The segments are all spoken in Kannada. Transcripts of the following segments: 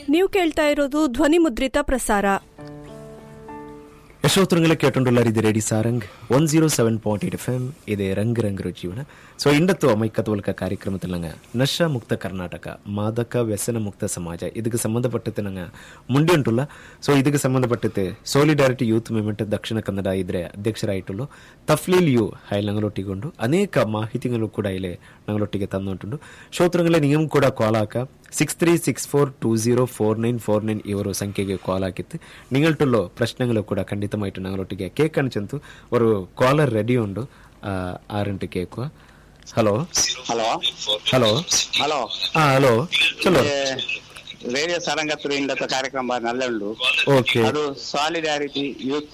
ನೀವು ಕೇಳ್ತಾ ಇರೋದು ಧ್ವನಿ ಮುದ್ರಿತ ಪ್ರಸಾರ ಯಶೋತ್ರங்களை கேட்டுள்ளார் radio Sarang one zero seven point eight F M ಇದೆ ರಂಗ್ ರಂಗ್ ಜೀವನ ಸೊ ಇಂಡತ್ತು ಅಮೈಕತ್ವಲ್ಕ ಕಾರ್ಯಕ್ರಮದಲ್ಲಿ ನಂಗೆ ನಶಾ ಮುಕ್ತ ಕರ್ನಾಟಕ ಮಾದಕ ವ್ಯಸನ ಮುಕ್ತ ಸಮಾಜ ಇದಕ್ಕೆ ಸಂಬಂಧಪಟ್ಟತೆ ನಂಗೆ ಮುಂದೆ ಉಂಟುಲ್ಲ ಸೊ ಇದಕ್ಕೆ ಸಂಬಂಧಪಟ್ಟತೆ ಸೋಲಿಡಾರಿಟಿ ಯೂತ್ ಮೂವ್ಮೆಂಟ್ ದಕ್ಷಿಣ ಕನ್ನಡ ಇದ್ರೆ ಅಧ್ಯಕ್ಷರಾയിട്ടുള്ളൂ ತಫ್ಲೀಲ್ ಯು ಹೈ ನಂಗಳೊಟ್ಟಿಗೊಂಡು ಅನೇಕ ಮಾಹಿತಿಗಳು ಕೂಡ ಇಲ್ಲಿ ನಂಗಳೊಟ್ಟಿಗೆ ತಂದುಂಟುಂಡು ಶ್ರೋತೃಗಳೇ ನೀವು ಕೂಡ ಕಾಲ್ ಹಾಕ six three six four two zero four nine four nine ಇವರು ಸಂಖ್ಯೆಗೆ ಕಾಲ್ ಹಾಕಿತ್ತು ನಿങ്ങൾട്ടുള്ളೋ ಪ್ರಶ್ನೆಗಳು ಕೂಡ ಖಂಡಿತಮಾയിട്ട് ഞങ്ങളൊട്ടിಗೆ ಕೇಕ್ ಅನ್ಚಂತು ഒരു ಕಾಲರ್ ರೆಡಿ ಉಂಡು ಆರಂಟು ಕೇಕು ಹಲೋ ಹಲೋ ಹಲೋ ಹಲೋ ಹಾ ಹಲೋ ಚಲೋ ರೇಡಿಯೋ ಸಾರಂಗತ್ರು ಇಂಡತ ಕಾರ್ಯಕ್ರಮ ನಲ್ಲ ಉಂಡು ಓಕೆ ಅದು ಸಾಲಿಡಾರಿಟಿ ಯೂತ್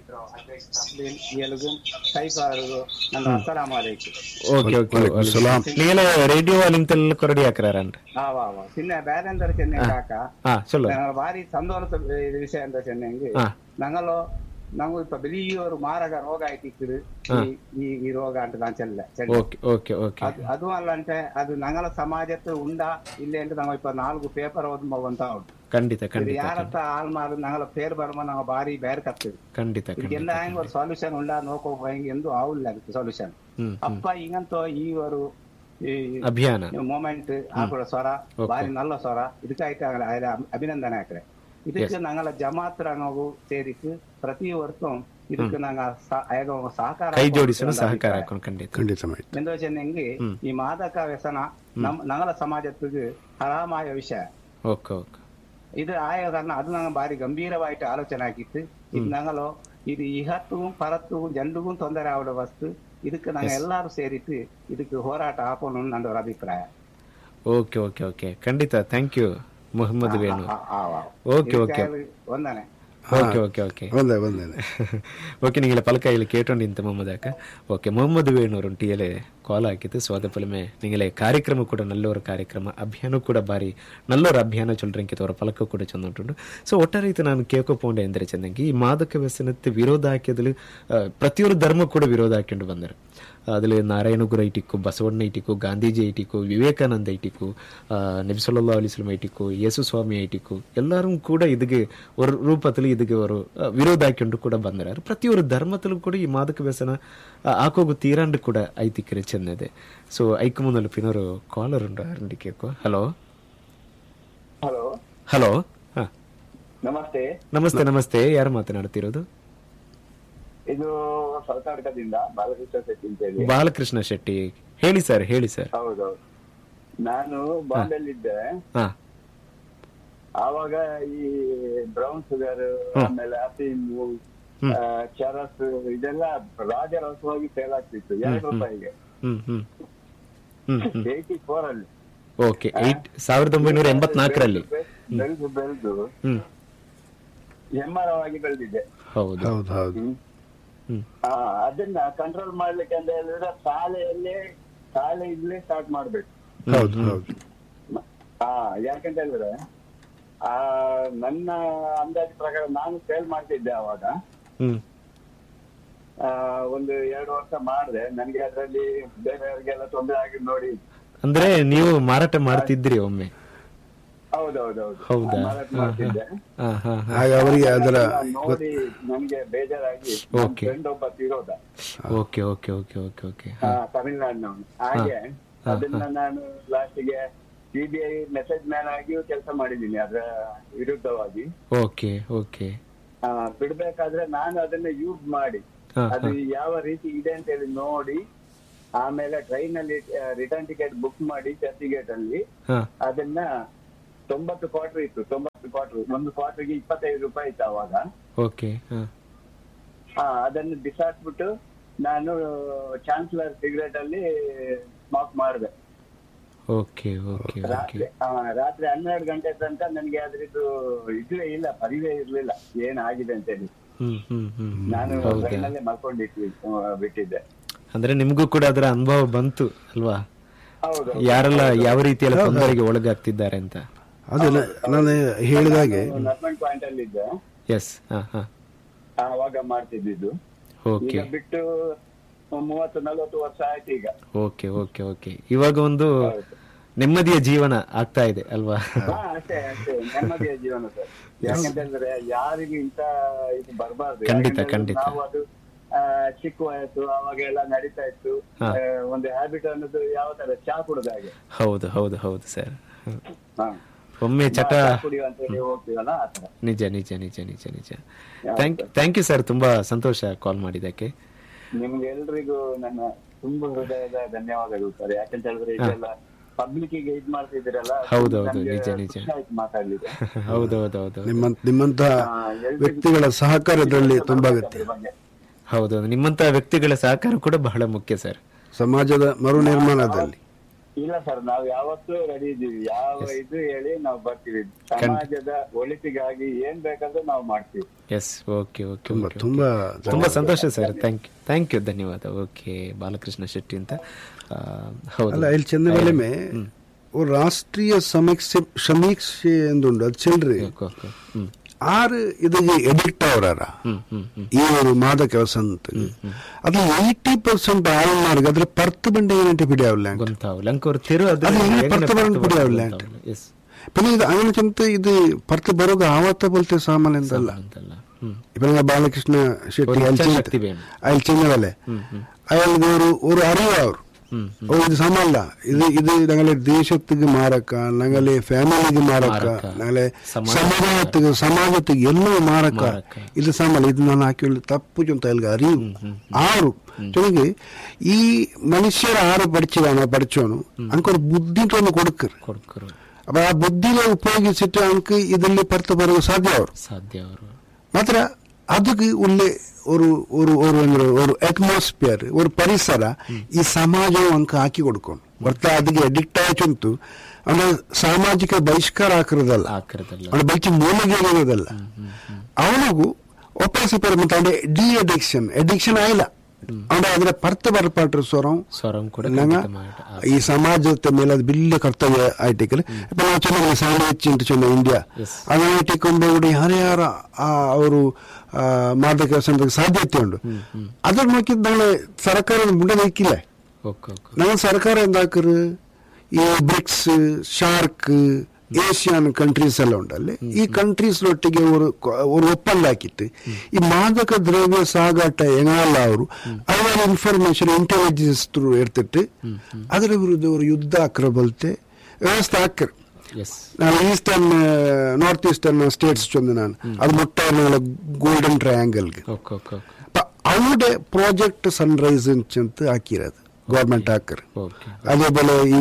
ನನ್ನ ಅಸ್ಸಲಾಮು ಅಲೈಕು ಓಕೆ ಓಕೆ ನೀಲ ರೇಡಿಯೋ ಲಿಂಕ್ ಕೊರಡಿ ಹಾಕ್ರಾರಂಡ್ ಆ ವಾ ವಾ ಸಿನ್ನ ಬೇರೆ ಅಂದ್ರೆ ಚೆನ್ನೈ ಕಾಕ ಹಾ ಚಲೋ ഞങ്ങൾ ഭാരി സന്തോഷ വിഷയം എന്താ ചെന്നെങ്കിൽ ആ. ഞങ്ങളോ ഞങ്ങൾ ഇപ്പൊ വലിയൊരു മാരക രോഗമായിട്ട് ഈ ഈ രോഗം ಅಂತ ನಾನು ಚೆಲ್ಲ ಚೆಲ್ಲ ಓಕೆ ಓಕೆ ಓಕೆ ಅದು ಅದು ಅಲ್ಲಂటే ಅದು ഞങ്ങള ಸಮಾಜത്തിൽ ಉಂಡಾ ಇಲ್ಲೇ ಅಂತ ನಾವು ಇಪ್ಪ ನಾಲ್ಕು ಪೇಪರ್ ಓದ್ಮ ಅಂತ ಉಂಟು ಖಂಡಿತ ಇದು ಖಂಡಿತ ಯಾರತ್ತ ಹಾಲ್ ಮಾರು ഞങ്ങളെ പേര് പറയുമ്പോ ഞങ്ങൾ ഭാരി ಬೇರೆ ಕತ್ತೀವಿ ಖಂಡಿತ ಇದಕ್ಕೆ ಖಂಡಿತ ಎಂದ ಹೆಂಗ್ ಒಂದು ಸೊಲ್ಯೂಷನ್ ಉಂಡಾ ನೋಕೋ ಹೆಂಗ್ ಎಂದು ಆವಿಲ್ಲ ಅದಕ್ಕೆ ಸೊಲ್ಯೂಷನ್ ಹ್ಮ್ ಅಪ್ಪ ಹಿಂಗಂತೂ ಈ ಒಂದು ಈ ಅಭಿಯಾನ ಮೂಮೆಂಟ್ ಹಾಕುವ ಸ್ವರ ಓಕೆ. ಬಾರಿ നല്ല ಸ್ವರ ಇದಕ್ಕಾಯ್ತು അതിന് അഭിനന്ദന ആക്കറെ ಇದಕ್ಕೆ ഞങ്ങളെ ജമാഅത്ത് ರಂಗವು ಸೇರಿಸಿ ಪ್ರತಿ ವರ್ಷം ಇದಕ್ಕೆ ನಂಗ ಅಯಗ ಸಹಕಾರ ಕೈ ಜೋಡಿಸಲು ಸಹಕಾರ ಹಾಕೊಂಡು ಖಂಡಿತ ಖಂಡಿತമായി ಎಂದು ಚೆನ್ನಂಗಿ ಈ ಮಾದಕ ವ್ಯಸನ ನಮ್ ഞങ്ങളെ സമാജത്തിക്ക് ഹറാമായ ವಿಷಯ ಓಕೆ ಓಕೆ ഇത് ആയ കാരണം അത് ഞങ്ങൾ ഭാരി ഗംഭീരമായിട്ട് ആലോചന ആക്കിയിട്ട് ഇത് ഞങ്ങളോ ഇത് ഇഹത്തും പരത്തും രണ്ടും ತೊಂದರೆ ಆವಿಡ ವಸ್ತು ಇದಕ್ಕೆ ನಾங்க ಎಲ್ಲಾರು ಸೇರಿಟ್ಟು ಇದಕ್ಕೆ ಹೋರಾಟ ಹಾಕೋಣ ನನ್ನ ಒಂದು ಅಭಿಪ್ರಾಯ ಓಕೆ ಓಕೆ ಓಕೆ ಖಂಡಿತ ಥ್ಯಾಂಕ್ ಯು ಮೊಹಮ್ಮದ್ ವೇಣು ಆ- ಆ- ಆ. ಓಕೆ ಓಕೆ ಇದಕ್ಕೆ ವಂದನೆ ಓಕೆ ಓಕೆ ಓಕೆ ಒಂದೇ ಒಂದೇ ಓಕೆ ನಿಂಗೆ ಪಲಕಾಯಿಲಿ ಕೇಟೊಂಡು ಇಂತ ಮೊಹಮ್ಮದ್ ಅಕ್ಕ ಓಕೆ ಮೊಹಮ್ಮದ್ ವೇಣೂರು ಟಿಯಲೆ ಕಾಲ್ ಹಾಕಿತ್ತು ಸೊ ಅದ ಫಲಮೆ ನಿಂಗಲೆ ಕಾರ್ಯಕ್ರಮ ಕೂಡ ನಲ್ಲೋರ ಕಾರ್ಯಕ್ರಮ ಅಭಿಯಾನ ಕೂಡ ಬಾರಿ ನಲ್ಲೋರ ಅಭಿಯಾನ ಚೊಲ್ರಂಕಿತ್ತು ಅವರ ಫಲಕ ಕೂಡ ಚಂದ ಉಂಟುಂಡು ಸೊ ಒಟ್ಟಾರೆ ಇದು ನಾನು ಕೇಳ್ಕೊಪೋಂಡೆ ಎಂದರೆ ಚಂದಂಗಿ ಈ ಮಾದಕ ವ್ಯಸನಕ್ಕೆ ವಿರೋಧ ಹಾಕಿದಲ್ಲಿ ಪ್ರತಿಯೊಂದು ಧರ್ಮ ಕೂಡ ವಿರೋಧ ಹಾಕೊಂಡು ಬಂದರು അതിൽ നാരായണഗുരു ഐറ്റിക്കു ബസവണ്ണ ഐറ്റിക്കു ഗാന്ധിജി ഐറ്റിക്കു ವಿವೇಕಾನಂದ ಐಟಿಕ್ಕು ನಬಿಸೊಲ್ಲಾ ಅಲಿಸ್ಲಂ ಐಟಿಕ್ಕು ಯೇಸು ಸ್ವಾಮಿ ಐಟಿಕ್ಕು ಎಲ್ಲರೂ ಕೂಡ ಇದಕ್ಕೆ ஒரு ರೂಪದಲ್ಲಿ ಇದಕ್ಕೆ ಅವರು ವಿರೋಧ ಹಾಕೊಂಡು ಕೂಡ ಬಂದಿರಾರು ಪ್ರತಿಯೊಂದು ಧರ್ಮದಲ್ಲೂ ಕೂಡ ಈ ಮಾದಕ ವ್ಯಸನ ಆ, ಹಾಕೋಗು ತೀರಾಂಡು ಕೂಡ ಐತಿಕ್ಕರೆ ಚೆನ್ನದೆ ಸೊ ಐಕ್ ಮುಂದಲು ಪಿನೋರು ಕಾಲರ್ ಉಂಡು ಆರಂಡಿ ಕೇಕು ಹಲೋ ಹಲೋ ಹಲೋ ಹಾ ನಮಸ್ತೆ ನಮಸ್ತೆ ನಮಸ್ತೆ ಯಾರು ಮಾತನಾಡ್ತಿರೋದು ಇದು ಕರ್ನಾಟಕದಿಂದ ಬಾಲಕೃಷ್ಣ ಶೆಟ್ಟಿ ಅಂತ ಹೇಳಿ ಬಾಲಕೃಷ್ಣ ಶೆಟ್ಟಿ ಹೇಳಿ ಸರ್ ಹೇಳಿ ಸರ್ ಹೌದೌದು ನಾನು ಬಾಂಬೆಲಿದ್ದೆ ಹಾ ಆವಾಗ ಈ ಬ್ರೌನ್ ಶುಗರ್ ಆಮೇಲೆ ಅಫೀಮು ಚರಸ್ ಇದೆಲ್ಲ ರಾಜರಸವಾಗಿ ಸೇಲ್ ಆಗ್ತಿತ್ತು ಎರಡು ರೂಪಾಯಿಗೆ ಹ್ಮ್ ಹ್ಮ್ ಹ್ಮ್ ಹ್ಮ್ ಏಯ್ಟಿ ಫೋರ್ ಅಲ್ಲಿ ಓಕೆ ಏಟ್ ಸಾವಿರದ ಒಂಬೈನೂರ ಎಂಬತ್ನಾಲ್ಕರಲ್ಲಿ ಬೆಳೆದು ಬೆಳೆದು ಹ್ಮ್ ಹೆಮ್ಮರವಾಗಿ ಬೆಳೆದಿದೆ ಹೌದು ಹೌದು ಹೌದು ಹ್ಮ್ ಆ, ಅದನ್ನ ಕಂಟ್ರೋಲ್ ಮಾಡ್ಲಿಕ್ಕೆ ಅಂತ ಹೇಳಿದ್ರೆ ಶಾಲೆಯಲ್ಲೇ ಶಾಲೆ ಇಲ್ಲೇ ಸ್ಟಾರ್ಟ್ ಮಾಡ್ಬೇಕು ಹೌದು ಹೌದು ಹಾ ಯಾಕಂತ ಹೇಳಿದ್ರೆ ಆ ನನ್ನ ಅಂದಾಜು ಪ್ರಕಾರ ನಾನು ಸೇಲ್ ಮಾಡ್ತಿದ್ದೆ ಅವಾಗ ಹ್ಮ್ ಆ, ಒಂದು ಎರಡು ವರ್ಷ ಮಾಡಿದೆ ನನಗೆ ಅದರಲ್ಲಿ ಬೇರೆಯವರಿಗೆಲ್ಲ ತೊಂದರೆ ಆಗಿ ನೋಡಿ ಅಂದ್ರೆ ನೀವು ಮಾರಾಟ ಮಾಡ್ತಿದ್ರಿ ಒಮ್ಮೆ ಹೌದೌದೌದು ಹೌದಾ? ಮಾರಾಟ ಮಾಡ್ತಿದ್ದೆ ಹಾ ಹಾ ಹಾ ಹಾಗೆ ಅವರಿಗೆ ಅದರ ಅದನ್ನ ನೋಡಿ ನನ್ಗೆ ಬೇಜಾರಾಗಿ Okay. ಫ್ರೆಂಡ್ ಒಬ್ಬ ತಿರೋದ okay okay okay okay okay ಆ, ತಮಿಳ್ನಾಡಿನವನು ಹಾಗೆ ಅದನ್ನ ನಾನು ಲಾಸ್ಟಿಗೆ ಸಿಬಿಐ ಮೆಸೇಜ್ ಮ್ಯಾನ್ ಆಗಿಯೂ ಕೆಲಸ ಮಾಡಿದ್ದೀನಿ ಅದರ ವಿರುದ್ಧವಾಗಿ ಓಕೆ ಓಕೆ ಆ, ಬಿಡ್ಬೇಕಾದ್ರೆ ನಾನು ಅದನ್ನ ಯೂಸ್ ಮಾಡಿ ಹಾ ಅದು ಯಾವ ರೀತಿ ಇದೆ ಅಂತ ಹೇಳಿ ನೋಡಿ ಆಮೇಲೆ ಟ್ರೈನ್ ಅಲ್ಲಿ ರಿಟರ್ನ್ ಟಿಕೆಟ್ ಬುಕ್ ಮಾಡಿ ಚರ್ಚಿಗೇಟ್ ಅಲ್ಲಿ ಹಾ ಅದನ್ನ ತೊಂಬತ್ತು ಕ್ವಾರ್ಟರ್ ಇತ್ತು ತೊಂಬತ್ತು ಕ್ವಾರ್ಟರ್ ಒಂದು ಕ್ವಾರ್ಟರ್ಗೆ ಇಪ್ಪತ್ತೈದು ರೂಪಾಯಿ ಇತ್ತು ಅವಾಗ ಓಕೆ ಹಾ ಆ, ಅದನ್ನು ಬಿಸಾಕ್ಬಿಟ್ಟು ನಾನು ಚಾನ್ಸಲರ್ ಸಿಗರೇಟ್ ಅಲ್ಲಿ ಸ್ಮಾಕ್ ಮಾಡಿದೆ ಓಕೆ ಓಕೆ ಓಕೆ ರಾತ್ರಿ ಆ, ರಾತ್ರಿ ಹನ್ನೆರಡು ಗಂಟೆ ತನಕ ನನಗೆ ಅದ್ರದ್ದು ಇದುವೇ ಇಲ್ಲ ಪರಿವೇ ಇರ್ಲಿಲ್ಲ ಏನಾಗಿದೆ ಅಂತ ಹೇಳಿ ಹ್ಮ್ ಹ್ಮ್ ಹ್ಮ್ ನಾನು ಹೌದಾ ಟ್ರೈನಲ್ಲೇ ಮಲ್ಕೊಂಡಿಟ್ಟು ಆ, ಬಿಟ್ಟಿದ್ದೆ ಅಂದ್ರೆ ನಿಮ್ಗೂ ಕೂಡ ಅದರ ಅನುಭವ ಬಂತು ಅಲ್ವಾ ಹೌದು ಯಾರೆಲ್ಲ ಯಾವ ರೀತಿಯಲ್ಲಿ ತೊಂದರೆಗೆ ಒಳಗಾಗ್ತಿದ್ದಾರೆ ಅಂತ ಅದೇ ನ- ನಾನು ಹೇಳಿದಾಗೆ ನರ್ಮೆಂಟ್ ಪಾಯಿಂಟ್ ಅಲ್ಲಿ ಇದ್ದೆ ಎಸ್ ಹಾ ಹಾ ಆವಾಗ ಮಾಡ್ತಿದ್ದಿದ್ದು ಓಕೆ ಈಗ ಬಿಟ್ಟು ಮೂವತ್ತು ನಲವತ್ತು ವರ್ಷ ಆಯ್ತು ಈಗ ಓಕೆ ಓಕೆ ಓಕೆ ಇವಾಗ ಒಂದು ನೆಮ್ಮದಿಯ ಜೀವನ ಆಗ್ತಾ ಇದೆ ಅಲ್ವಾ ಹಾ ಅಷ್ಟೇ ಅಷ್ಟೇ ನೆಮ್ಮದಿಯ ಜೀವನ ಸರ್ ಯಾಕಂತ ಹೇಳಿದ್ರೆ ಯಾರಿಗೂ ಇಂತ ಇದು ಬರಬಾರ್ದು ಖಂಡಿತ, ಖಂಡಿತ. ನಾವು ಅದು ಆ, ಚಿಕ್ಕ ವಯಸ್ಸು ಅವಾಗೆಲ್ಲ ನಡೀತಾ ಇತ್ತು ಹಾ. ಆ, ಒಂದು ಹ್ಯಾಬಿಟ್ ಅನ್ನೋದು ಯಾವ ತರ ಚಾ ಕುಡಿದ ಹಾಗೆ ಹೌದು ಹೌದು ಹೌದು ಸರ್ ಹಾ. ಒಮ್ಮೆ ಚಟ ಚಾ ಕುಡಿಯುವ ಅಂತ ಹೇಳಿ ಹೋಗ್ತೀವಲ್ಲ ಆ ತರ ನಿಜ ನಿಜ ನಿಜ ನಿಜ ನಿಜ ಥ್ಯಾಂಕ್ ಥ್ಯಾಂಕ್ ಯು ಸರ್ ತುಂಬಾ ಸಂತೋಷ ಕಾಲ್ ಮಾಡಿದ್ದಕ್ಕೆ ನಿಮ್ಗೆ ಎಲ್ರಿಗೂ ನನ್ನ ತುಂಬ ಹೃದಯದ ಧನ್ಯವಾದಗಳು ಸರ್ ಯಾಕಂತ ಹೇಳಿದ್ರೆ ಇದೆಲ್ಲ ಪಬ್ಲಿಕ್ ಗೆ ಇದ್ ಮಾಡ್ತಿದ್ದೀರಲ್ಲ ಹೌದು, ಹೌದು, ನಮ್ಗೆ ನಿಜ, ನಿಜ. ಖುಷಿ ಆಯ್ತು ಮಾತಾಡ್ಲಿಕ್ಕೆ ಹೌದು ಹೌದು ಹೌದು ನಿಮ್ಮ ನಿಮ್ಮಂತಹ ಆ, ಎಲ್ರಿಗೂ ವ್ಯಕ್ತಿಗಳ ಸಹಕಾರ ಇದರಲ್ಲಿ ತುಂಬಾ ಅಗತ್ಯ ಅದ್ರ ಬಗ್ಗೆ. ಹೌದು ನಿಮ್ಮಂತ ವ್ಯಕ್ತಿಗಳ ಸಹಕಾರ ಕೂಡ ಬಹಳ ಮುಖ್ಯ ಸರ್ ಸಮಾಜದ ಮರು ನಿರ್ಮಾಣದಲ್ಲಿ ಇಲ್ಲ ಸರ್ ನಾವು ಯಾವತ್ತೂ ರೆಡಿ ಇದ್ದೀವಿ ಯಾವ ಇದು ಹೇಳಿ ನಾವು ಬರ್ತೀವಿ ಸಮಾಜದ ಒಳಿತಿಗಾಗಿ ಏನ್ ಬೇಕಾದ್ರೂ ನಾವು ಮಾಡ್ತೀವಿ ಎಸ್ ಓಕೆ ಓಕೆ ತುಂಬಾ ಓಕೆ ತುಂಬಾ ತುಂಬಾ ಸಂತೋಷ sir thank you thank you ಧನ್ಯವಾದ ಓಕೆ ಬಾಲಕೃಷ್ಣ ಶೆಟ್ಟಿ ಅಂತ ಆ, ಹೌದು ಅಲ್ಲ ಇಲ್ಲಿ ಚಂದ ಮೇ ஒரு ராஷ்டிரிய சமீட்சை சமீட்சை ಎಂದುಂಡು ಅದು ಚೆಲ್ರಿ ಓಕೆ, ಓಕೆ. ಹ್ಮ್ ಆರು ಇದಕ್ಕೆ ಎಡಿಕ್ಟ್ ಅವರಾರ ಹ್ಮ್ ಹ್ಮ್ ಹ್ಮ್ ಈ ಒಂದು ಮಾದಕ ವ್ಯಸಂತ ಅದು ಏಯ್ಟಿ ಪರ್ಸೆಂಟ್ ಆಳು ಮಾರ್ಗ ಅದ್ರ ಪರ್ತ್ ಬಂಡೆ ಏನಂటే പിടിയാവില്ല ಗೊತ್ತಾವಲ್ಲ ಅಂಕೋರ್ ತಿರು ಅದು ಅದು ಹೆಂಗೆ ಹೆಂಗೆ ಪರ್ತ ಬರೋದು ಪರ್ತ ಬಿಡವಲ್ಲ ಬರೋದು ಗೊತ್ತಾವಲ್ಲ. ಎಸ್ പിന്നെ ഇത് അങ്ങനെ ചെന്നിട്ട് ഇത് പുറത്ത് ബರೋಗ ಆವತ್ತ ಬೋಲ್ತೆ ಸಾಮಾನ್ಯ ಅಂತಲ್ಲ ಅಂತಲ್ಲ ಹ್ಮ್ ഇപ്പൊ ബാലകൃഷ്ണ ഷെട്ടി ഒരു അയൽ ശക്തി വേണം. അയൽ ചെന്നതല്ലേ ಹ್ಮ್ ಹ್ಮ್ അയാൾക്ക് ഒരു ഒരു അറിവ് അവർ ಹ್ಮ್ ഓ ഇത് സമല്ല ഇത് ഇത് ഞങ്ങളെ ദേശத்துக்கு മാറക്ക ഞങ്ങളെ ഫാമിലിക്ക് മാറക്ക ಮಾರಕ. ഞങ്ങളെ ಸಮಾಜ- ಸಮಾಜத்துக்கு ಸಮಾಜத்துக்கு ಎಲ್ಲ ಮಾರಕ ಮಾರಕ. ಇದು ಸಮಲ್ಲ ಇದು ನಾನು ಹಾಕಿ ತಪ್ಪು ಚೊಂತ ಎಲ್ಗ ಅರಿವು ಆರು ಚೊನಗೆ ಈ ಮನುಷ್ಯರ ಆರು പഠിച്ചതാണോ പഠിച്ചോನು അനക്കൊരു ബുദ്ധിട്ടൊന്ന് കൊടുക്കರು ಕೊಡ್ಕರು അപ്പൊ ആ ബുദ്ധിനെ ഉപയോഗിച്ചിട്ട് നമുക്ക് ഇതിൽ പുറത്ത് പറയുക സാധ്യമാവും ಸಾಧ್ಯ ಅವರು ಮಾತ್ರ ಅದಕ್ಕೆ ಒಳ್ಳೆ ഒരു ഒരു ഒരു ಅಂದ್ರೆ ഒരു ಅಟ್ಮಾಸ್ಫಿಯರ್ ഒരു ಪರಿಸರ ಈ ಸಮಾಜವು ಅಂಕ ಹಾಕಿ ಕೊಡ್ಕೊಂಡು ಹೊರತ ಅದಕ್ಕೆ ಅಡಿಕ್ಟ್ ಆಯ್ತಂತು ಅಂದ್ರೆ ಸಾಮಾಜಿಕ ಬಹಿಷ್ಕಾರ ಹಾಕಿರೋದಲ್ಲ ಆಕರದಲ್ಲ ಅವನ ಬೈಚಿ ಮೂಲಗೇರಿರೋದಲ್ಲ ಅವನಿಗೂ ಒಪ್ಪಾಸಿ ಪರ ಮತ್ತೆ ಅವನ ಡಿ ಅಡಿಕ್ಷನ್ ಅಡಿಕ್ಷನ್ ಆಯಿಲ್ಲ ಅವನ ಅದರ ಪರ್ತ ಬರಪಾಟ್ರ ಸ್ವರಂ ಸ್ವರಂ ಕೂಡ ನಂಗ ಖಂಡಿತ ಮಾಡಿ. ಆ, ಈ ಸಮಾಜದ ಮೇಲೆ ಅದು ಬಿಲ್ಲ ಕರ್ತವ್ಯ ಆಯ್ತಿಕಲ್ ಇಪ್ಪ ನಾವು ಚೆನ್ನ ಸಾಲ ಹೆಚ್ಚಿಂಟು ಚೆನ್ನ ಇಂಡಿಯಾ Yes. ಅದನ್ನ കൂടി ಯಾರ್ಯಾರ ಆ ಅವರು ಆ, ಮಾದಕ ವ್ಯಸನಕ್ಕೆ ಸಾಧ್ಯತೆ ಉಂಟು ಅದ್ರ ನೋಕಿದ್ ನಾಳೆ ಸರ್ಕಾರ ಮುಂದೆ ನಿಕ್ಕಿಲ್ಲ ಓಕೆ ಓಕೆ ನಮ್ಮ ಸರ್ಕಾರ എന്താക്കറ് ഈ ബ്രിക്സ് ഷാർക്ക് ഏഷ്യൻ കൺട്രീസ് എല്ലാം ഉണ്ടല്ലേ ഈ കൺട്രീസിലൊಟ್ಟಿಗೆ ഒരു ഒരു ಒಪ್ಪಂದಾಕಿತ್ತು ಈ ಮಾದಕ ದ್ರವ್ಯ ಸಾಗಾಟ ಹೆಂಗಲ್ಲ ಅವರು ಅವರ ಇನ್ಫಾರ್ಮೇಶನ್ ಇಂಟೆಲಿಜೆನ್ಸ್ ಥ್ರೂ ಎಡ್ತಿಟ್ಟು ಅದರ ವಿರುದ್ಧ ಅವರು ಯುದ್ಧ ಹಾಕ್ರ ಬಲ್ತೆ ವ್ಯವಸ್ಥೆ ಹಾಕ್ರು ಎಸ್ ನಾನು ಈಸ್ಟರ್ನ್ ನಾರ್ತ್ ಈಸ್ಟರ್ನ್ ಸ್ಟೇಟ್ಸ್ ಚೊಂದು ನಾನು ಅದು ಮೊಟ್ಟ ಗೋಲ್ಡನ್ ಟ್ರಯಾಂಗಲ್ಗೆ ಓಕೆ ಓಕೆ ಓಕೆ ಪ- അവിടെ പ്രോജക്ട് സൺറൈസ് ಅಂತ ಹಾಕಿರೋದು ಗೌರ್ಮೆಂಟ್ ಹಾಕರ್ ಓಕೆ അതേപോലെ ഈ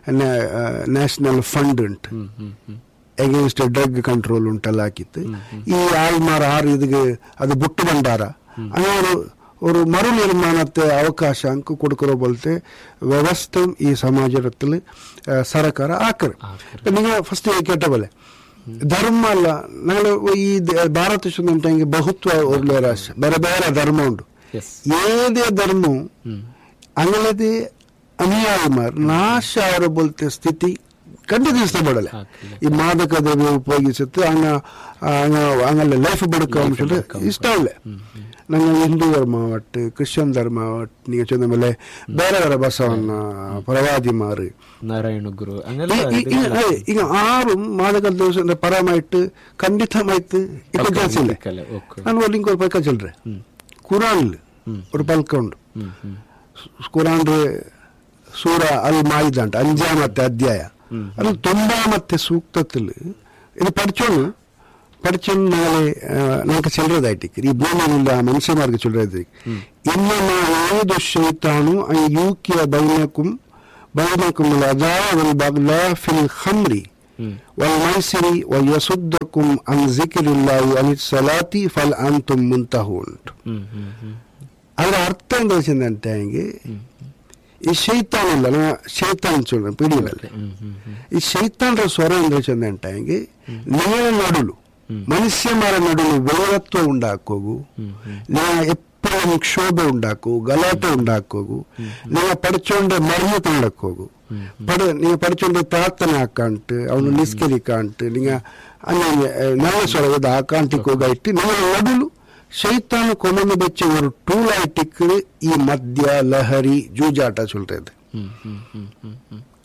നാഷണൽ ഫണ്ട് ഉണ്ട് ಹ್ಮ್ ಹ್ಮ್ ಹ್ಮ್ ಎಗೇನ್ಸ್ಟ್ ಡ್ರಗ್ ಕಂಟ್ರೋಲ್ ಉಂಟಲ್ಲ ಹಾಕಿತ್ತು ಈ ಆಳ್ಮಾರ ಆರು ಇದಕ್ಕೆ ಅದು ಬುಟ್ಟು ಭಂಡಾರ അങ്ങനെ ഒരു ഒരു മറുനിർമ്മാണത്തെ അവകാശ അങ്ക് കൊടുക്കറോ പോലത്തെ വ്യവസ്ഥ ഈ സമാജത്തിൽ സർക്കാർ ആക്കറ് ഇപ്പൊ നിങ്ങൾ ഫസ്റ്റ് കേട്ട പോലെ ಧರ್ಮ ಅಲ್ಲ ನಾವು ಈ ದ- ಭಾರತ ಚಂದಂಗೆ ಬಹುತ್ವ ಉಳ್ಳ ರಾಷ್ಟ್ರ ಬೇರೆ ಬೇರೆ ಧರ್ಮ ಉಂಟು ಎಸ್ ഏതേ ധർമ്മവും ಹ್ಮ್ അങ്ങനത്തെ അനുയായിമാർ നാശ ആറ് പോലത്തെ സ്ഥിತಿ ಖಂಡಿತ ಇಷ್ಟಪಡಲ್ಲ ಹಾಕಿಲ್ಲ. ಈ ಮಾದಕ ದ್ರವ್ಯ ಉಪಯೋಗಿಸುತ್ತೆ ಹಂಗ ಹಂಗ ಹಂಗಲ್ಲ ಲೈಫ್ ಬದುಕ ಇಷ್ಟ ಇಲ್ಲ ನಂಗೆ ಹಿಂದೂ ಧರ್ಮ ಒಟ್ಟು ಕ್ರಿಶ್ಚಿಯನ್ ಧರ್ಮ ಒಟ್ಟು ನೀವು ಚಂದ ಮೇಲೆ ಬೇರೆ ಬೇರೆ ಬಸವಣ್ಣ ಪ್ರವಾದಿಮಾರು ನಾರಾಯಣ ಗುರು ಹಂಗೆಲ್ಲ ಈ- ಈ- ಈ- ಇದೆಲ್ಲ ಅದೇ, ಈಗ ಆರು ಮಾದಕ ದ್ರವ್ಯ ಪರಮಾയിട്ട് ಖಂಡಿತമായിട്ട് ഇപ്പൊ കേസില്ലേ ಕಲೆ ಓಕೆ ನಾನು ಒಂದು ಇಂಕೊ ಪಲ್ಕ ಚೆಲ್ರೆ ಕುರಾನ್ ഒരു പൽക്ക ഉണ്ട് ಹ್ಮ್ ಹ್ಮ್ ഖുറാന്റെ സൂറ അൽ മായിദ ഉണ്ട് അഞ്ചാമത്തെ അധ്യായ അത് തൊമ്പാമത്തെ സൂക്തത്തില് ഇത് പഠിച്ചോളൂ പഠിച്ചോണ്ട് ഞങ്ങളെ നമുക്ക് ചെല്ലതായിട്ട് ഈ ഭൂമിയിലുള്ള മനുഷ്യന്മാർക്ക് ചൊല്ലത് ഇന്നമ ഏത് ഷെയ്ത്താണു യൂക്കിയ ബൈനക്കും ബൈനക്കും ഫിൽ ഖംറി والميسر ويصدكم عن ذكر الله عن الصلاة فالأنتم منتهون ಹ್ಮ್ ಹ್ಮ್ ಹ್ಮ್ ಅದರ ಅರ್ಥ എന്താ വെച്ചിട്ടുണ്ടെങ്കിൽ ಈ ಶೈತಾನ್ ಇಲ್ಲ ನಾ ಶೈತಾನ್ ಚೂಡ ಪಿಡಿಯಲ್ಲ ಹ್ಮ್ ಹ್ಮ್ ಹ್ಮ್ ಈ ಶೈತಾನ್ರ ಸ್ವರ എന്താ വെച്ചിട്ടുണ്ടെങ്കിൽ ನೇರ ನಡುಲು ಮನುಷ್ಯಮಾರ ನಡುಲು ವೇರತ್ವ ಉಂಡಾಕೋಗು ನಾ ಎಪ್ಪഴും ಕ್ಷೋಭೆ ಉಂಡಾಕು ಗಲಾಟೆ ಉಂಡಾಕೋಗು ನೀವು ಪಡಿಚೋಂಡೆ ಮರ್ಮ ತೊಂಡಕ್ಕೋಗು ಪಡ ನೀವು ಪಡಿಚೋಂಡೆ ಪ್ರಾರ್ಥನೆ ಹಾಕಂಟು ಅವನು ನಿಸ್ಕರಿಕಾಂಟು ನೀವು ನಾಳೆ ಸ್ವರಗದ ಹಾಕಾಂಟಿಗೆ ಹೋಗಾಯ್ತು ನೀವು ನಡುಲು ಶೈತಾನು ಕೊಮ್ಮನ್ನು ಬೆಚ್ಚ ಒಂದು ಟೂಲ್ ಆಯ್ತಿಕ್ಕಳು ಈ ಮದ್ಯ ಲಹರಿ ಜೂಜಾಟ சொல்றது ಹ್ಮ್ ಹ್ಮ್ ಹ್ಮ್ ಹ್ಮ್ ಹ್ಮ್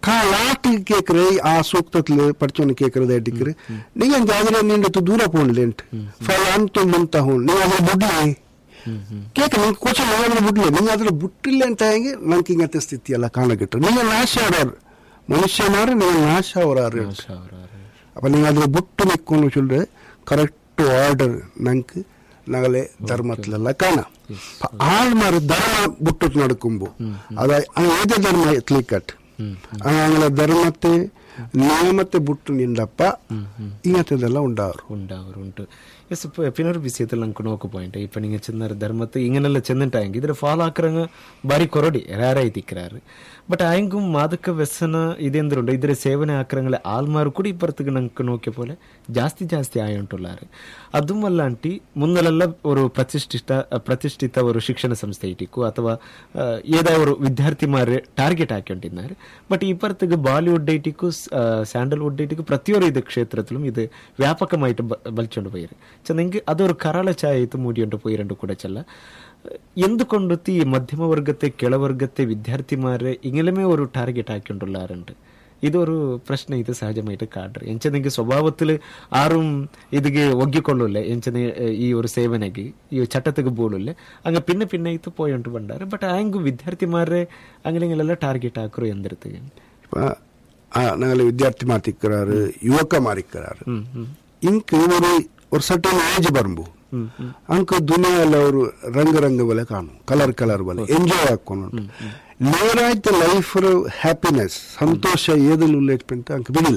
കാലാട്ട് കേക്കറ് ആ സൂക്തത്തില് പഠിച്ചോണ്ട് കേക്കറത് അടിക്കറ് നിങ്ങൾ ജാതിര നിന്റെ ദൂര പോണില്ലേട്ട് ഫലാന്തും ಮಂತ ಹೋ ನೀವು ಅದ್ರ ಬಿಡ್ಲಿ ಕೇಕ ನಿಂಗೆ ಕೋಚ ಅದ್ರ ಬಿಡ್ಲಿ ನೀವು ಅದ್ರ ಬಿಟ್ಟಿಲ್ಲ ಅಂತ ಹೆಂಗೆ ನಂಗೆ ಹಿಂಗತ್ತೆ ಸ್ಥಿತಿ ಎಲ್ಲ ಕಾಣಗಿಟ್ರು ನೀವು ನಾಶ ಅವರವ್ರು ಮನುಷ್ಯನಾರು ನೀವು ನಾಶ ಅವರಾರು ಅಪ್ಪ ನೀವು ಅದ್ರ ಬಿಟ್ಟು ನಿಕ್ಕೊಂಡು ಚೊಲ್ರೆ ಕರೆಕ್ಟ್ ಆರ್ಡರ್ ನಂಗೆ ನಗಲೆ ಧರ್ಮತ್ಲೆಲ್ಲ ಕಾಣ ಆಳ್ ಮಾರು ಧರ್ಮ ಬಿಟ್ಟು ನಡ್ಕೊಂಬು ಅದ ಏದೇ ಧರ್ಮ ಎತ್ಲಿಕ್ಕಟ್ അങ്ങനെ ധർമ്മത്തെ നിയമത്തെ ബുട്ട് നിണ്ടപ്പ ഇങ്ങനത്തേതെല്ലാം ഉണ്ടാവും ഉണ്ടാവാറുണ്ട് ಎಸ್ ಪಿನರ್ಬಿಸಿಯದಲ್ಲಿ ನಂಗೆ ನೋಕು ಪಾಯಿಂಟ್ ಇಪ್ಪ ನಿಂಗೆ ಚೆನ್ನರ ಧರ್ಮತ್ತು ಇಂಗನೆಲ್ಲ ಚೆಂದಂಟಾಯಂಗೆ ಇದ್ರ ಫಾಲ್ ಹಾಕ್ರಂಗ ಬಾರಿ ಕೊರಡಿ ರೇರಾಯಿ ತಿಕ್ಕರಾರು ಬಟ್ ಆಯಂಗೂ ಮಾದಕ ವ್ಯಸನ ಇದೆ ಅಂದ್ರುಂಡು ಇದ್ರ ಸೇವನೆ ಹಾಕ್ರಂಗಳೆ ಆಲ್ಮಾರು ಕೂಡ ಇಪ್ಪರ್ತಗೆ ನಂಗೆ ನೋಕೆ പോലെ ಜಾಸ್ತಿ ಜಾಸ್ತಿ ಆಯುಂಟುಲ್ಲಾರು അതുമല്ലാണ്ട് മുന്നലെല്ലാം ഒരു പ്രതിഷ്ഠിത പ്രതിഷ്ഠിത ഒരു ಶಿಕ್ಷಣ ಸಂಸ್ಥೆ ಇಟ್ಟಿಕ್ಕು ಅಥವಾ ಏದಾ ഒരു ವಿದ್ಯಾರ್ಥಿಮಾರು ಟಾರ್ಗೆಟ್ ಹಾಕೊಂಡಿದ್ದಾರೆ ಬಟ್ ಇಪ್ಪರ್ತಗೆ ಬಾಲಿವುಡ್ ಐಟಿಕ್ಕು ಸ್ಯಾಂಡಲ್ವುಡ್ ಐಟಿಕ್ಕು ಪ್ರತಿಯೊರು ಇದು ಕ್ಷೇತ್ರത്തിലും ഇത് വ്യാപകമായിട്ട് ബലിച്ചോണ്ട് പോയിര് ചെന്നെങ്കിൽ അതൊരു കറാള ചായത്ത് മൂടിയോണ്ട് പോയിരണ്ട് കൂടെ ചെല്ല എന്തുകൊണ്ട് ഈ മധ്യമവർഗത്തെ കിളവർഗത്തെ വിദ്യാർത്ഥിമാരെ ഇങ്ങനെമേ ഒരു ടാർഗറ്റ് ആക്കിക്കൊണ്ടുള്ളാറുണ്ട് ഇതൊരു പ്രശ്നം ഇത് സഹജമായിട്ട് കാട്ടറ് ಎಂಚನೆಗೆ ಸ್ವಭಾವത്തിൽ ಆರುಂ ഇതിಗೆ ಒಗ್ಗಿಕೊಳ್ಳುಲ್ಲ ಎಂಚನೆ ಈ ഒരു ಸೇವನೆಗೆ ಈ ಚಟತೆಗೆ ಬೋಳುಲ್ಲ ಹಂಗ ಪಿನ್ನ ಪಿನ್ನ ಇತ್ತು പോയോണ്ട് ಬಂಡಾರೆ ಬಟ್ ಹಂಗು ವಿದ್ಯಾರ್ಥಿಮಾರೆ ಅಂಗಲೆಲ್ಲ ಟಾರ್ಗೆಟ್ ಹಾಕರು ಎಂದಿರ್ತದೆ ഞങ്ങള് വിദ്യാർത്ഥിമാർ തിക്കറാറ് യുവക്കമാർ ഇക്കറാറ് ഇൻക്ക് ഒരു ഒരു സർട്ടൻ ഏജ് പറയുമ്പോ ಅಂಕ ದುನಿಯೆಲ್ಲ ಅವರು ರಂಗ ರಂಗ ಬಲೆ ಕಾಣು ಕಲರ್ ಕಲರ್ ಬಲೆ ಎಂಜಾಯ್ ಹಾಕೊಂಡು ನೇರಾಯ್ತು ಲೈಫ್ ಹ್ಯಾಪಿನೆಸ್ ಸಂತೋಷ ಏದಲ್ಲಿ ಉಲ್ಲೇಖ ಅಂಕ ಬಿಡಿಲ್ಲ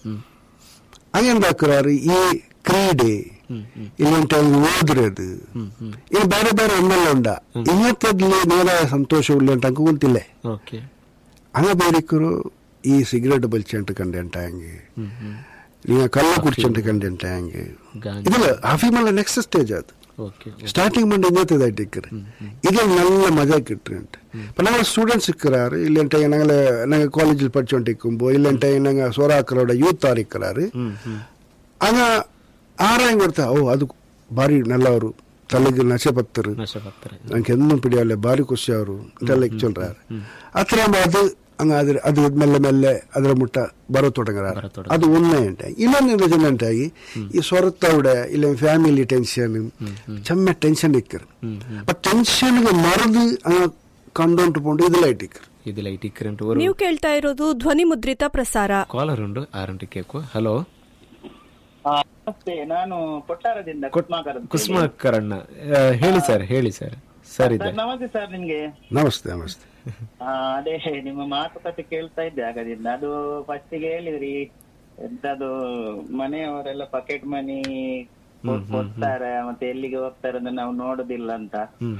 ಹಂಗೆಂದಾಕ್ರಾರು ಈ ಕ್ರೀಡೆ ಇಲ್ಲಂಟ ಓದಿರೋದು ಇನ್ನು ಬೇರೆ ಬೇರೆ ಒಂದಲ್ಲ ಉಂಡ ಇನ್ನತ್ತದ್ಲಿ ನೇರ ಸಂತೋಷ ಉಳ್ಳಂಟ ಅಂಕ ಗೊತ್ತಿಲ್ಲ ಓಕೆ ಹಂಗ ಬೇರೆಕರು ಈ ಸಿಗರೇಟ್ ಬಲ್ಚಂಟ್ ಕಂಡೆಂಟ ಹಂಗೆ நீங்க கள்ள குடிச்சுட்டு கண்டுட்டாங்க இதுல அஃபிமல்ல நெக்ஸ்ட் ஸ்டேஜ் அது ஸ்டார்டிங் பண்ணி இன்னத்து இதாட்டிக்கிறது இது நல்ல மஜா கிட்டுன்ட்டு இப்போ நாங்கள் ஸ்டூடெண்ட்ஸ் இருக்கிறாரு இல்லைன்ட்டு நாங்கள் நாங்கள் காலேஜில் படிச்சோண்டு இருக்கும்போ இல்லைன்ட்டு நாங்கள் சோராக்களோட யூத் இருக்கிறாரு ಆಗ ಆರಾಯಂ ಕೊಡ್ತಾ ಓ ಅದು ಭಾರಿ நல்ல ಅವರು ತಲೆಗೆ ನಶೆ ಭಕ್ತರು ನಂಗೆ ಎಂದೂ ಪಿಡಿಯಲ್ಲ ಭಾರಿ ಖುಷಿ ಅವರು ಅಂತೆಲ್ಲ ಚೊಲ್றாரு ಅತ್ರ ಅದು ಹಂಗ ಅದ್ರ ಅದು ಮೆಲ್ಲ ಮೆಲ್ಲೆ ಅದರ ಮುಟ್ಟ ಬರೋ ತೊಡಗರಾರ ಅದು ಒಂದೇ ಉಂಟಾಗಿ ಇನ್ನೊಂದು ಯೋಜನೆ ಉಂಟಾಗಿ ಈ ಸ್ವರತ್ತവിടെ ಇಲ್ಲ ಫ್ಯಾಮಿಲಿ ಟೆನ್ಷನ್ ಚೆಮ್ಮೆ ಟೆನ್ಷನ್ ಇಕ್ಕರು ಬಟ್ ಟೆನ್ಷನ್ಗೆ ಮರದು ಹಂಗ ಕಂಡೊಂಟು ಪೋಂಡು ಇದೆಲ್ಲ ಇಟ್ಟಿಕ್ಕರು ಇದೆಲ್ಲ ಇಟ್ಟಿಕ್ಕರಂಟು ನೀವು ಕೇಳ್ತಾ ಇರೋದು ಧ್ವನಿ ಮುದ್ರಿತ ಪ್ರಸಾರ ಕಾಲರ್ ಉಂಡು ಆರಂಟಿ ಕೇಕು ಹಲೋ ನಮಸ್ತೆ ನಾನು ಕೊಟ್ಟಾರದಿಂದ ಕುಸುಮಾಕರಣ್ಣ ಹೇಳಿ ಸರ್ ಹೇಳಿ ಸರ್ ಸರ್ ಇದೆ ನಮಸ್ತೆ ಸರ್ ನಿಮ್ಗೆ ನಮಸ್ತೆ ನಮಸ್ತೆ ಅದೇ ನಿಮ್ಮ ಮಾತುಕತೆ ಕೇಳ್ತಾ ಇದ್ದೆ ಆಗದಿಂದ ಅದು ಫಸ್ಟ್ ಗೆ ಹೇಳಿದ್ರಿ ಎಂತದು ಮನೆಯವರೆಲ್ಲ ಪಾಕೆಟ್ ಮನಿ ಕೊಡ್ತಾರೆ ಮತ್ತೆ ಎಲ್ಲಿಗೆ ಹೋಗ್ತಾರೆ ಅಂತ ನಾವು ನೋಡುದಿಲ್ಲ ಅಂತ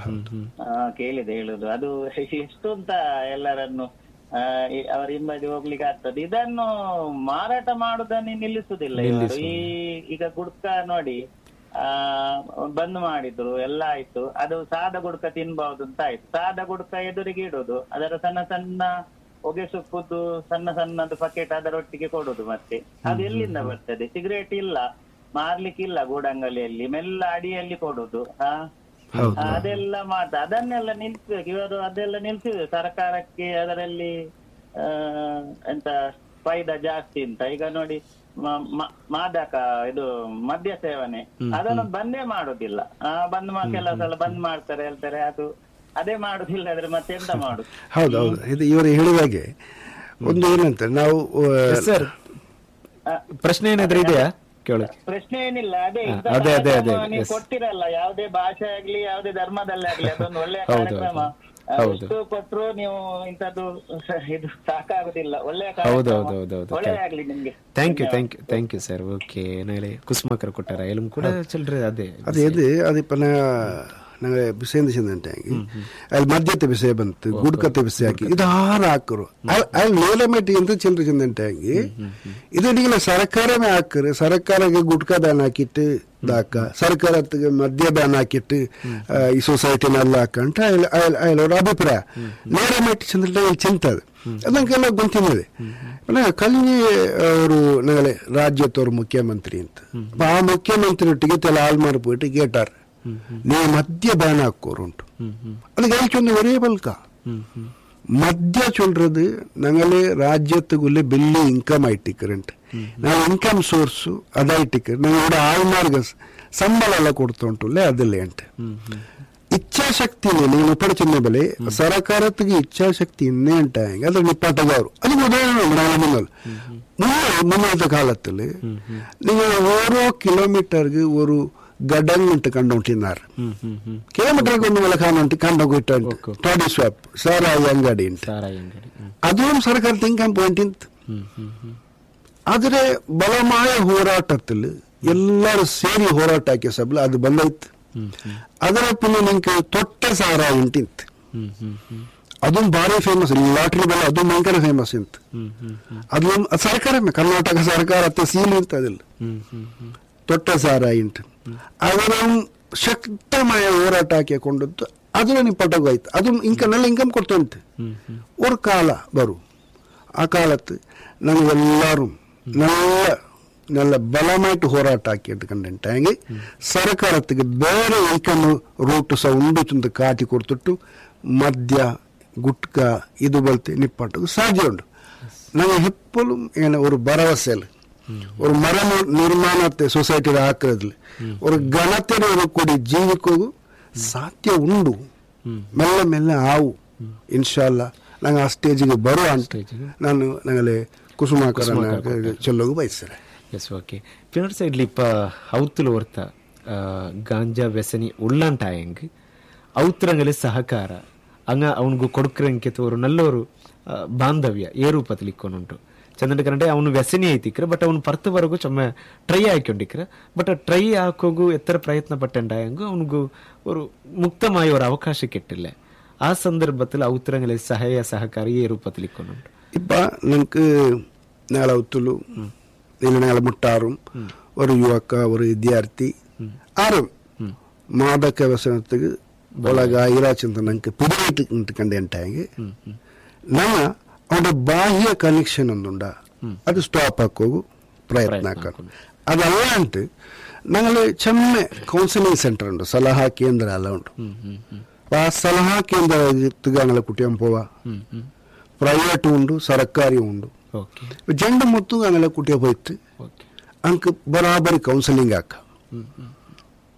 ಕೇಳಿದೆ ಹೇಳುದು ಅದು ಎಷ್ಟು ಅಂತ ಎಲ್ಲರನ್ನು ಅವರ ಹಿಂಬದಿ ಹೋಗ್ಲಿಕ್ಕೆ ಆಗ್ತದೆ ಇದನ್ನು ಮಾರಾಟ ಮಾಡುದನ್ನು ನಿಲ್ಲಿಸುದಿಲ್ಲ ಇವರು ಈ ಈಗ ಗುಡ್ಕ ನೋಡಿ ಆ ಬಂದ್ ಮಾಡಿದ್ರು ಎಲ್ಲ ಆಯ್ತು ಅದು ಸಾದ ಗುಡ್ಕ ತಿನ್ಬಹುದು ಅಂತ ಆಯ್ತು ಸಾದ ಗುಡ್ಕ ಎದುರಿಗೆ ಇಡುದು ಅದರ ಸಣ್ಣ ಸಣ್ಣ ಹೊಗೆ ಸುಪ್ಪುದು ಸಣ್ಣ ಸಣ್ಣದು ಪಕೆಟ್ ಅದರೊಟ್ಟಿಗೆ ಕೊಡುದು ಮತ್ತೆ ಅದು ಎಲ್ಲಿಂದ ಬರ್ತದೆ ಸಿಗರೇಟ್ ಇಲ್ಲ ಮಾರ್ಲಿಕ್ಕಿಲ್ಲ ಗೂಡಂಗಲಿಯಲ್ಲಿ ಮೆಲ್ಲ ಅಡಿಯಲ್ಲಿ ಕೊಡುದು ಹಾ ಅದೆಲ್ಲ ಮಾತ ಅದನ್ನೆಲ್ಲ ನಿಲ್ಸ್ಬೇಕು ಇವರು ಅದೆಲ್ಲ ನಿಲ್ಸಿದೆ ಸರ್ಕಾರಕ್ಕೆ ಅದರಲ್ಲಿ ಆ ಎಂತ ಫೈದಾ ಜಾಸ್ತಿ ಅಂತ ಈಗ ನೋಡಿ ಮಾದಕ ಇದು ಮದ್ಯ ಸೇವನೆ ಅದನ್ನು ಬಂದೇ ಮಾಡುದಿಲ್ಲ ಆ ಬಂದ್ ಕೆಲವು ಸಲ ಬಂದ್ ಮಾಡ್ತಾರೆ ಹೇಳ್ತಾರೆ ಅದು ಅದೇ ಮಾಡುದಿಲ್ಲ ಆದ್ರೆ ಮತ್ತೆ ಎಂತ ಮಾಡುದು ಹೌದೌದು ಇದು ಇವರು ಹೇಳಿದಾಗೆ ಒಂದು ಏನಂತ ನಾವು ಸರ್ ಪ್ರಶ್ನೆ ಏನಾದ್ರೂ ಇದೆಯಾ ಕೇಳಿ ಪ್ರಶ್ನೆ ಏನಿಲ್ಲ ಅದೇ ಅದೇ ಅದೇ ಅದೇ ನೀವು ಕೊಟ್ಟಿರಲ್ಲ ಯಾವುದೇ ಭಾಷೆ ಆಗ್ಲಿ ಯಾವುದೇ ಧರ್ಮದಲ್ಲೇ ಆಗ್ಲಿ ಅದೊಂದು ಒಳ್ಳೆಯ ಕಾರ್ಯಕ್ರಮ ಎಷ್ಟು ಕೊಟ್ರು ನೀವು ಇಂಥದ್ದು ಇದು ಸಾಕಾಗುದಿಲ್ಲ ಒಳ್ಳೆಯ ಹೌದೌದೌದೌದು ಒಳ್ಳೆಯಾಗ್ಲಿ ನಿಮ್ಗೆ thank you thank you thank you sir okay ನಾಳೆ ಕುಸುಮಾಕರ್ ಕೊಟ್ಟಾರ ಎಲಂ ಕೂಡ ಚಿಲ್ಡ್ರೆ ಅದೇ ಅದು ಎದು ಅದು ಇಪ್ಪ ഞങ്ങൾ വിഷയം ചെന്നിട്ടെങ്കിൽ അയാൾ മദ്യത്തെ വിഷയം ബന്ധത്ത് ഗുഡ്കത്തെ വിഷയാക്കി ഇത് ആറ് ആക്കറു അയാൾ ലേലമായിട്ട് എന്ത് ചില്ലറ ചെന്നിട്ടെങ്കിൽ ഇതെന്തെങ്കിലും സർക്കാരമേ ആക്കറ് സർക്കാരൊക്കെ ഗുഡ്ക ബാൻ ആക്കിയിട്ട് ഇതാക്ക സർക്കാരത്തേക്ക് മദ്യ ബാൻ ആക്കിയിട്ട് ഈ സൊസൈറ്റിനെಲ್ಲ ಹಾಕಂಟ ಅಯ್ಯಲವ್ರ ಅಭಿಪ್ರಾಯ ನೇರಮಾയിട്ട് ಚೆಂದಿಟ್ಟಾಗ ಚಿಂತದು ಅದು ನಂಗೆಲ್ಲ ಗೊತ್ತಿದೆ ಕಲ್ನಿ ಅವರು ഞങ്ങളെ ರಾಜ್ಯದವ್ರ ಮುಖ್ಯಮಂತ್ರಿ ಅಂತ ಆ ಮುಖ್ಯಮಂತ್ರಿ ಒಟ್ಟಿಗೆ ತೆಲ ಹಾಳು ಮಾಡಿಬಿಟ್ಟು ಕೇಟಾರ ನೀವು ಮದ್ಯ ಬ್ಯಾನ್ ಹಾಕೋರುಂಟು ಅದಕ್ಕೆ ಹೇಳ್ಕೊಂಡು ಒರೇ ಬಲ್ಕ മദ്യ ചൊല്றது ഞങ്ങള് രാജ്യത്തുക്കുള്ള വലിയ ഇൻകം ആയിട്ടിക്കറുണ്ട് ഞങ്ങൾ ഇൻകം സോഴ്സ് അതായിട്ടിക്ക് ഞങ്ങളുടെ ആൾമാർക്ക് ಸಂಬಳ ಎಲ್ಲ ಕೊಡ್ತುಂಟುಲ್ಲ ಅದಿಲ್ಲ ಅಂತ ಇಚ್ಛಾಶಕ್ತಿ ನೀವು ಪಡಿಚಿನ ಬೆಲೆ ಸರಕಾರತ್ತಿಗೆ ಇಚ್ಛಾಶಕ್ತಿ ಇನ್ನೇ ಅಂಟಾಂಗ ಅದು ನಿಪ್ಪಾಟಗಾರು ಅದು ಉದಾಹರಣೆ നമ്മുടെ മുന്നിൽ മുന്നേ മുന്നത്തെ കാലത്തിൽ നിങ്ങൾ ഓരോ കിലോമീറ്റർക്ക് ഒരു ഗഡങ്ങിട്ട് കണ്ടോണ്ടിരുന്നാറ് കിലോമീറ്റർക്ക് ഒന്നും വില കാണോണ്ട് കണ്ടോക്കിട്ടുണ്ട് ടോഡി സ്വാപ്പ് സാറായി ಅಂಗಡಿ ഉണ്ട് ಸಾರಾಯಿ ಅಂಗಡಿ ಹ್ಮ್. അതും സർക്കാർ തിങ്കാൻ പോയിന്റ് ಹ್ಮ್ ಹ್ಮ್ ಹ್ಮ್ ಆದರೆ ಬಲಮಾಯ ಹೋರಾಟത്തിൽ ಎಲ್ಲರೂ ಸೇರಿ ಹೋರಾಟ ಹಾಕಿ ಸಬ್ಲ ಅದು ಬಂದೈತ್ ಅದರ ಪುನಃ ನಿಂಗೆ ತೊಟ್ಟ ಸಾರ ಉಂಟಿಂತ್ ಹ್ಮ್ ಹ್ಮ್ ಹ್ಮ್ ಅದು ಭಾರಿ ಫೇಮಸ್ ಲಾಟ್ರಿ ಬೆಲೆ ಅದು ಭಯಂಕರ ಫೇಮಸ್ ಇಂತ ಹ್ಮ್ ಹ್ಮ್ ಹ್ಮ್ ಅದು ಸರ್ಕಾರமே ಕರ್ನಾಟಕ ಸರ್ಕಾರ ಅತ್ತೆ ಸೀಲ್ ಅಂತ ಅದಿಲ್ಲ ಹ್ಮ್ ಹ್ಮ್ ಹ್ಮ್ ತೊಟ್ಟ ಸಾರ ಇಂಟ್ ಅದರ ಶಕ್ತಮಯ ಹೋರಾಟ ಹಾಕಿಕೊಂಡದ್ದು ಅದರ ನಿಪ್ಪಟ್ಟೋಗಾಯ್ತು ಅದು ಇಂಕನೆಲ್ಲ ಇನ್ಕಮ್ ಕೊಡ್ತಂತೆ ಹ್ಮ್ ಹ್ಮ್ ഒരു കാല വരും ആ കാലത്ത് ഞങ്ങൾ എല്ലാവരും നല്ല നല്ല ബലമായിട്ട് ಹೋರಾಟಾಕಿയിട്ട് ಕಂಡಿಂಟಾಗಿ ಸರ್ಕಾರಕ್ಕೆ ಬೇರೆ ಇನ್ಕಮ್ ರೂಟ್ ಸಹ ಉಂಡು ಚಂದ ಕಾಟಿ ಕೊಡ್ತಿಟ್ಟು ಮದ್ಯ ಗುಟ್ಕ ಇದು ಬಲ್ತೆ ನಿಪ್ಪಟ್ಟು ಸಾಧ್ಯ ಉಂಟು ನಂಗೆ ಹೆಪ್ಪಲು ಏನು ஒரு ಭರವಸೆಲ್ಲ ஒரு ಮರ ನಿರ್ಮಾಣತೆ ಸೊಸೈಟಿ ಹಾಕೋದ್ಲಿ ஒரு ಘನತೆ ஒரு ಕೊಡಿ ಜೀವಿಕೋಗು ಸಾಧ್ಯ ಉಂಡು ಮೆಲ್ಲ ಮೆಲ್ಲ ಆವು ಇನ್ಶಾಲ್ಲ ನಂಗೆ ಆ ಸ್ಟೇಜಿಗೆ ಬರುವ ಅಂತ ಸ್ಟೇಜಿಗೆ? ನಾನು ನಂಗಲೆ ಕುಸುಮಾಕರ ಚೆಲ್ಲೋಗು ಬಯಸ್ತಾರೆ ಎಸ್ ಓಕೆ പിന്നൊരു സൈഡിൽ ഇപ്പൊ ഔത്തിൽ ഓർത്ത ಗಾಂಜಾ ವ್ಯಸನಿ ಉಳ್ಳಂಟಾಯಂಗ್ ಔತ್ರಂಗಲಿ ಸಹಕಾರ ಅಂಗ ಅವನಿಗೂ ಕೊಡುಕ್ರಂಗೆ ತೋರು ನಲ್ಲೋರು ಆ, ಬಾಂಧವ್ಯ ಏ ರೂಪದಲ್ಲಿ ಇಕ್ಕೊನುಂಟು ಚಂದಂಡ ಕರಂಡೆ ಅವನು ವ್ಯಸನಿ ಐತಿಕ್ರ ಬಟ್ ಅವನು ಪರ್ತವರೆಗೂ ಚೊಮ್ಮೆ ಟ್ರೈ ಆಯ್ಕೊಂಡಿಕ್ರ ಬಟ್ ಟ್ರೈ ಹಾಕೋಗು ಎತ್ತರ ಪ್ರಯತ್ನ ಪಟ್ಟಂಡಾಯಂಗು ಅವನಿಗೂ ഒരു മുക്തമായ ഒരു അവകാശം കിട്ടില്ല ആ സന്ദർഭത്തിൽ ഔത്തരങ്ങളിൽ സഹായ സഹകാരി ഈ രൂപത്തിൽ ഇക്കൊണ്ടുണ്ട് ഇപ്പ നമുക്ക് ഞങ്ങളെ ഒത്തുള്ളു ഇല്ല ഞങ്ങളെ മുട്ടാറും ഒരു യുവക്ക ഒരു വിദ്യാർത്ഥി ആരും മാദക വ്യസനத்துக்கு ಒಳಗಾಗಿರಾಚಂತ ನಂಗೆ ಪಿಡಿಯಿಟ್ಟು ಕಂಡು ಅಂಟಾಗಿ ನಮ್ಮ ಅವನ ಬಾಹ್ಯ ಕನೆಕ್ಷನ್ ಒಂದುಂಡ ಅದು ಸ್ಟಾಪ್ ಹಾಕೋಗು ಪ್ರಯತ್ನ ಹಾಕೋದು ಅದಲ್ಲ ಅಂಟು ഞങ്ങള് ചെമ്മ കൗൺസിലിംഗ് സെന്റർ ഉണ്ട് സലഹ കേന്ദ്ര എല്ലാം ഉണ്ട് അപ്പൊ ആ സലഹ കേന്ദ്രത്തിക്ക് ഞങ്ങളെ കുട്ടിയാൻ പോവാ ಪ್ರೈವೇಟು ಉಂಡು ಸರ್ಕಾರಿ ಉಂಡು ಓಕೆ ಜಂಡು ಮತ್ತು ಅಂಗಲ ಕುಟಿಯ ಹೋಯ್ತು ಓಕೆ ಅಂಕ್ ಬರಾಬರಿ ಕೌನ್ಸಿಲಿಂಗ್ ಹಾಕ